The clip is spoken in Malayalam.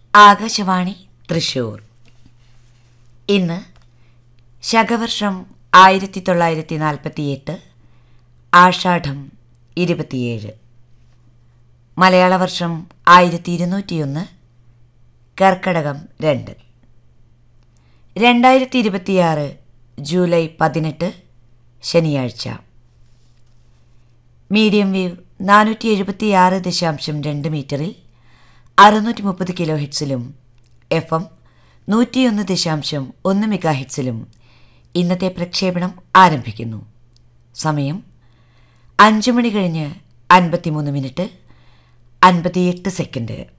ആകാശവാണി തൃശൂർ ഇന്ന് ശകവർഷം ആയിരത്തി തൊള്ളായിരത്തി നാൽപ്പത്തിയെട്ട് ആഷാഢം ഇരുപത്തിയേഴ് മലയാള വർഷം ആയിരത്തി ഇരുന്നൂറ്റിയൊന്ന് കർക്കടകം രണ്ട് രണ്ടായിരത്തി ഇരുപത്തിയാറ് ജൂലൈ പതിനെട്ട് ശനിയാഴ്ച മീഡിയം വേവ് നാനൂറ്റി എഴുപത്തിയാറ് ദശാംശം രണ്ട് മീറ്ററിൽ അറുന്നൂറ്റി മുപ്പത് കിലോ ഹെഡ്സിലും എഫ് എം നൂറ്റിയൊന്ന് ദശാംശം ഒന്ന് മെഗാ ഹെഡ്സിലും ഇന്നത്തെ പ്രക്ഷേപണം ആരംഭിക്കുന്നു സമയം അഞ്ച് മണി കഴിഞ്ഞ് അൻപത്തിമൂന്ന് മിനിറ്റ് അൻപത്തിയെട്ട് സെക്കൻഡ്